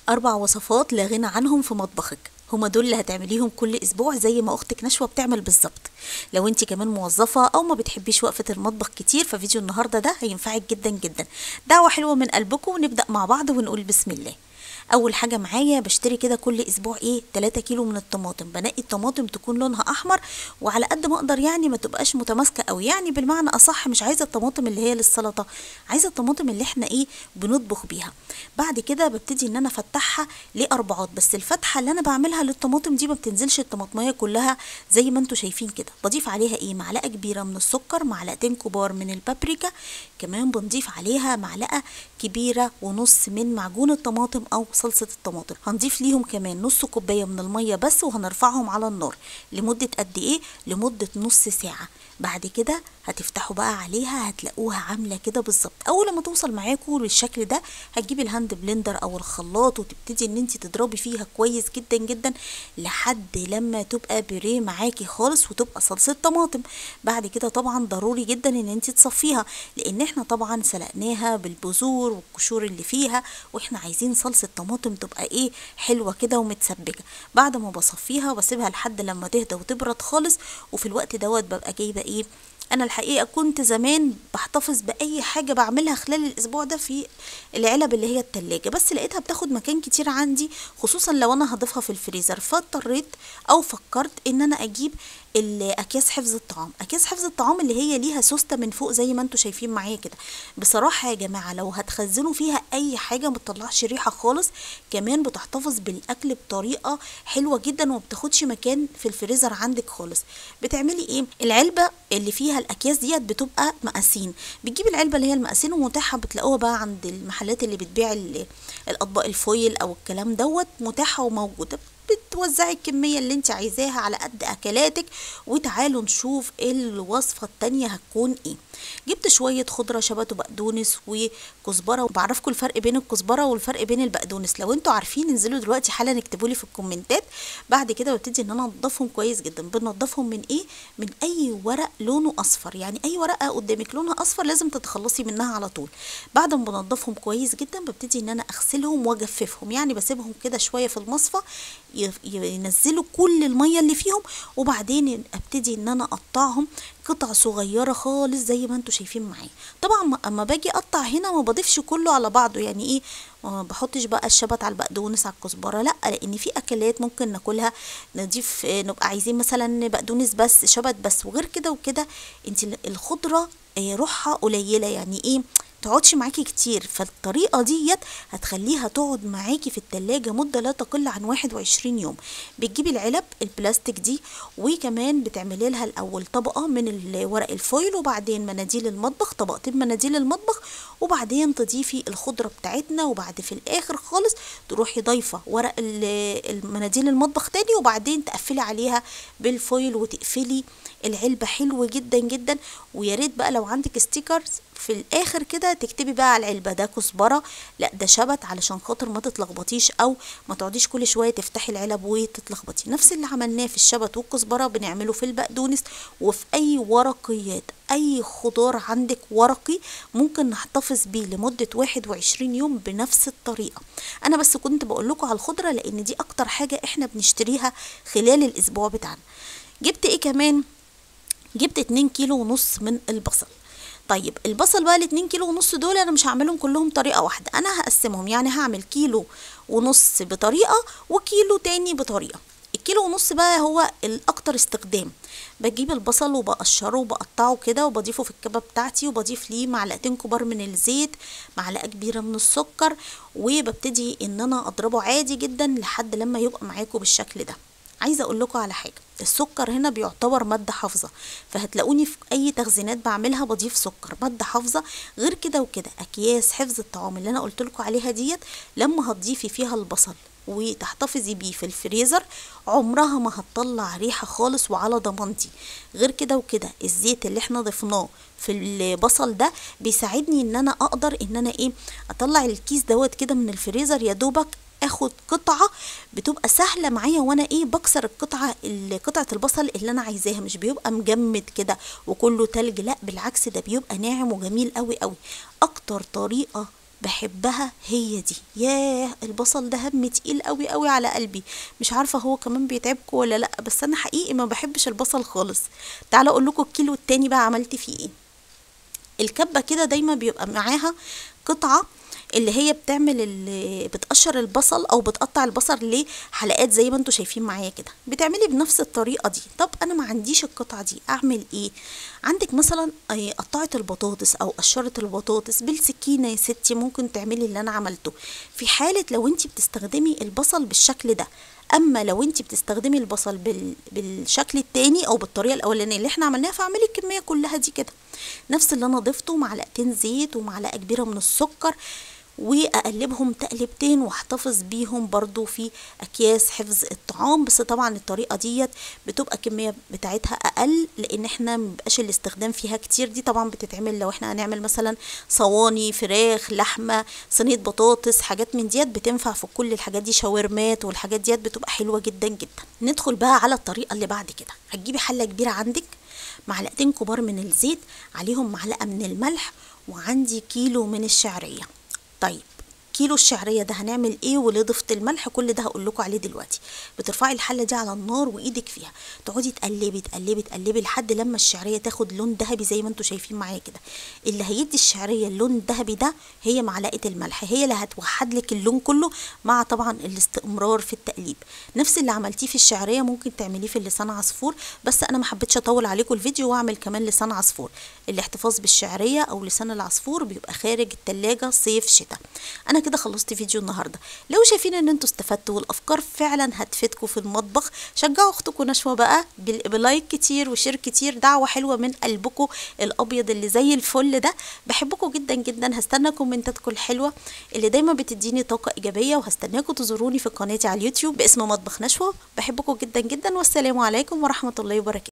أربع وصفات لا غنى عنهم في مطبخك هما دول اللي هتعمليهم كل اسبوع زي ما اختك نشوى بتعمل بالظبط لو انت كمان موظفه او ما بتحبيش وقفه المطبخ كتير ففيديو النهارده ده هينفعك جدا جدا دعوه حلوه من قلبكم ونبدا مع بعض ونقول بسم الله اول حاجه معايا بشتري كده كل اسبوع ايه 3 كيلو من الطماطم بنقي الطماطم تكون لونها احمر وعلى قد ما اقدر يعني ما تبقاش متماسكه قوي يعني بالمعنى اصح مش عايزه الطماطم اللي هي للسلطه عايزه الطماطم اللي احنا ايه بنطبخ بيها بعد كده ببتدي ان انا افتحها لاربعات بس الفتحه اللي انا بعملها للطماطم دي ما بتنزلش الطماطميه كلها زي ما انتم شايفين كده بضيف عليها ايه معلقه كبيره من السكر معلقتين كبار من البابريكا كمان بنضيف عليها معلقه كبيره ونص من معجون الطماطم او صلصه الطماطم هنضيف ليهم كمان نص كوبايه من الميه بس وهنرفعهم على النار لمده قد ايه لمده نص ساعه بعد كده هتفتحوا بقى عليها هتلاقوها عامله كده بالظبط اول ما توصل معاكم للشكل ده هتجيبي الهاند بلندر او الخلاط وتبتدي ان انت تضربي فيها كويس جدا جدا لحد لما تبقى بيريه معاكي خالص وتبقى صلصه طماطم بعد كده طبعا ضروري جدا ان انت تصفيها لان احنا طبعا سلقناها بالبذور والقشور اللي فيها واحنا عايزين صلصه طماطم تبقى ايه حلوه كده ومتسبكه بعد ما بصفيها بسيبها لحد لما تهدى وتبرد خالص وفي الوقت دوت ببقى جايبه ايه انا الحقيقه كنت زمان بحتفظ باي حاجه بعملها خلال الاسبوع ده في العلب اللي هي التلاجة بس لقيتها بتاخد مكان كتير عندي خصوصا لو انا هضيفها في الفريزر فاضطريت او فكرت ان انا اجيب الاكياس حفظ الطعام اكياس حفظ الطعام اللي هي ليها سوسته من فوق زي ما انتم شايفين معايا كده بصراحه يا جماعه لو هتخزنوا فيها اي حاجه ما بتطلعش ريحه خالص كمان بتحتفظ بالاكل بطريقه حلوه جدا وما بتاخدش مكان في الفريزر عندك خالص بتعملي ايه العلبه اللي فيها الاكياس ديت بتبقى مقاسين بتجيبي العلبه اللي هي المقاسين ومتاحه بتلاقوها بقى عند المحلات اللي بتبيع الاطباق الفويل او الكلام دوت متاحه وموجوده بتوزعي الكمية اللي انت عايزاها على قد اكلاتك وتعالوا نشوف الوصفة التانية هتكون ايه جبت شوية خضرة شبت وبقدونس وكزبرة وبعرفكم الفرق بين الكزبرة والفرق بين البقدونس لو انتوا عارفين انزلوا دلوقتي حالا اكتبوا لي في الكومنتات بعد كده ببتدي ان انا انضفهم كويس جدا بنضفهم من ايه من اي ورق لونه اصفر يعني اي ورقة قدامك لونها اصفر لازم تتخلصي منها على طول بعد ما بنضفهم كويس جدا ببتدي ان انا اغسلهم واجففهم يعني بسيبهم كده شوية في المصفى ينزلوا كل الميه اللي فيهم وبعدين ابتدي ان انا اقطعهم قطع صغيرة خالص زي ما انتوا شايفين معايا طبعا اما باجي اقطع هنا ما بضيفش كله على بعضه يعني ايه ما بحطش بقى الشبت على البقدونس على الكزبره لا لان في اكلات ممكن ناكلها نضيف نبقى عايزين مثلا بقدونس بس شبت بس وغير كده وكده انت الخضره روحها قليله يعني ايه تقعدش معاكي كتير فالطريقة ديت هتخليها تقعد معاكي في التلاجة مدة لا تقل عن واحد وعشرين يوم بتجيبي العلب البلاستيك دي وكمان بتعملي لها الأول طبقة من ورق الفويل وبعدين مناديل المطبخ طبقتين مناديل المطبخ وبعدين تضيفي الخضرة بتاعتنا وبعد في الآخر خالص تروحي ضايفة ورق المناديل المطبخ تاني وبعدين تقفلي عليها بالفويل وتقفلي العلبة حلوة جدا جدا ويا ريت بقى لو عندك ستيكرز في الاخر كده تكتبي بقى على العلبه ده كزبره لا ده شبت علشان خاطر ما تتلخبطيش او ما تقعديش كل شويه تفتحي العلب وتتلخبطي نفس اللي عملناه في الشبت والكزبره بنعمله في البقدونس وفي اي ورقيات اي خضار عندك ورقي ممكن نحتفظ بيه لمده 21 يوم بنفس الطريقه انا بس كنت بقول لكم على الخضره لان دي اكتر حاجه احنا بنشتريها خلال الاسبوع بتاعنا جبت ايه كمان جبت 2 كيلو ونص من البصل طيب البصل بقى الاتنين كيلو ونص دول انا مش هعملهم كلهم طريقه واحده انا هقسمهم يعني هعمل كيلو ونص بطريقه وكيلو تاني بطريقه الكيلو ونص بقى هو الاكتر استخدام بجيب البصل وبقشره وبقطعه كده وبضيفه في الكبه بتاعتي وبضيف ليه معلقتين كبار من الزيت معلقه كبيره من السكر وببتدي ان انا اضربه عادي جدا لحد لما يبقى معاكم بالشكل ده عايزه اقول لكم على حاجه السكر هنا بيعتبر ماده حافظه فهتلاقوني في اي تخزينات بعملها بضيف سكر ماده حافظه غير كده وكده اكياس حفظ الطعام اللي انا قلت لكم عليها ديت لما هتضيفي فيها البصل وتحتفظي بيه في الفريزر عمرها ما هتطلع ريحه خالص وعلى ضمانتي غير كده وكده الزيت اللي احنا ضفناه في البصل ده بيساعدني ان انا اقدر ان انا ايه اطلع الكيس دوت كده من الفريزر يا دوبك اخد قطعه بتبقى سهله معايا وانا ايه بكسر القطعه قطعه البصل اللي انا عايزاها مش بيبقى مجمد كده وكله تلج لا بالعكس ده بيبقى ناعم وجميل قوي قوي اكتر طريقه بحبها هي دي ياه البصل ده هم تقيل قوي قوي على قلبي مش عارفه هو كمان بيتعبكم ولا لا بس انا حقيقي ما بحبش البصل خالص تعالوا اقول لكم الكيلو التاني بقى عملت فيه ايه الكبه كده دايما بيبقى معاها قطعه اللي هي بتعمل اللي بتقشر البصل او بتقطع البصل لحلقات زي ما انتم شايفين معايا كده بتعملي بنفس الطريقه دي طب انا ما عنديش القطعه دي اعمل ايه عندك مثلا قطعه البطاطس او قشره البطاطس بالسكينه يا ستي ممكن تعملي اللي انا عملته في حاله لو انت بتستخدمي البصل بالشكل ده اما لو انت بتستخدمي البصل بال... بالشكل التاني او بالطريقه الاولانيه اللي احنا عملناها فاعملي الكميه كلها دي كده نفس اللي انا ضفته معلقتين زيت ومعلقه كبيره من السكر واقلبهم تقلبتين واحتفظ بيهم برضو في اكياس حفظ الطعام بس طبعا الطريقه ديت بتبقى كميه بتاعتها اقل لان احنا مبقاش الاستخدام فيها كتير دي طبعا بتتعمل لو احنا هنعمل مثلا صواني فراخ لحمه صينيه بطاطس حاجات من ديت بتنفع في كل الحاجات دي شاورمات والحاجات ديت بتبقى حلوه جدا جدا ندخل بقى على الطريقه اللي بعد كده هتجيبي حله كبيره عندك معلقتين كبار من الزيت عليهم معلقه من الملح وعندي كيلو من الشعريه طيب كيلو الشعرية ده هنعمل ايه وليه ضفت الملح كل ده هقول لكم عليه دلوقتي بترفعي الحلة دي على النار وايدك فيها تقعدي تقلبي تقلبي تقلبي لحد لما الشعرية تاخد لون ذهبي زي ما انتم شايفين معايا كده اللي هيدي الشعرية اللون الذهبي ده هي معلقة الملح هي اللي هتوحد لك اللون كله مع طبعا الاستمرار في التقليب نفس اللي عملتيه في الشعرية ممكن تعمليه في اللسان عصفور بس انا ما حبيتش اطول عليكم الفيديو واعمل كمان لسان عصفور الاحتفاظ بالشعرية او لسان العصفور بيبقى خارج التلاجة صيف شتاء انا كده خلصت فيديو النهارده لو شايفين ان انتوا استفدتوا والافكار فعلا هتفيدكم في المطبخ شجعوا اختكم نشوى بقى بلايك كتير وشير كتير دعوه حلوه من قلبكم الابيض اللي زي الفل ده بحبكم جدا جدا هستنى كومنتاتكم الحلوه اللي دايما بتديني طاقه ايجابيه وهستناكم تزوروني في قناتي على اليوتيوب باسم مطبخ نشوى بحبكم جدا جدا والسلام عليكم ورحمه الله وبركاته